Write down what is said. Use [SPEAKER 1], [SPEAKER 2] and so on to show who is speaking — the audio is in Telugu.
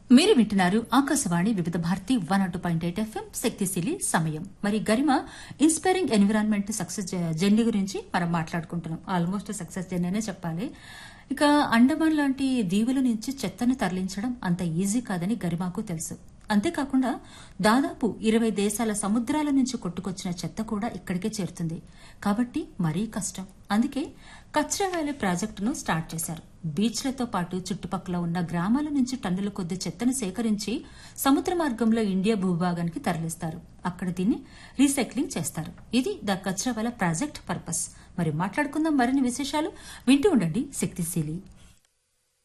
[SPEAKER 1] మీరు వింటున్నారు ఆకాశవాణి వివిధ భారతి వన్ అటు పాయింట్ ఎయిట్ ఎఫ్ఎం శక్తిశీలి సమయం మరి గరిమ ఇన్స్పైరింగ్ ఎన్విరాన్మెంట్ సక్సెస్ జర్నీ గురించి మనం మాట్లాడుకుంటున్నాం ఆల్మోస్ట్ సక్సెస్ జర్నీ అనే చెప్పాలి ఇక అండమాన్ లాంటి దీవుల నుంచి చెత్తను తరలించడం అంత ఈజీ కాదని గరిమాకు తెలుసు అంతేకాకుండా దాదాపు ఇరవై దేశాల సముద్రాల నుంచి కొట్టుకొచ్చిన చెత్త కూడా ఇక్కడికే చేరుతుంది కాబట్టి మరీ కష్టం అందుకే కచ్రా వ్యాలీ ప్రాజెక్టును స్టార్ట్ చేశారు బీచ్లతో పాటు చుట్టుపక్కల ఉన్న గ్రామాల నుంచి టన్నుల కొద్ది చెత్తను సేకరించి సముద్ర మార్గంలో ఇండియా భూభాగానికి తరలిస్తారు అక్కడ దీన్ని రీసైక్లింగ్ చేస్తారు ఇది the Kachra valley project purpose మరి మాట్లాడుకుందాం మరిన్ని విశేషాలు వింటూ ఉండండి శక్తిశీలి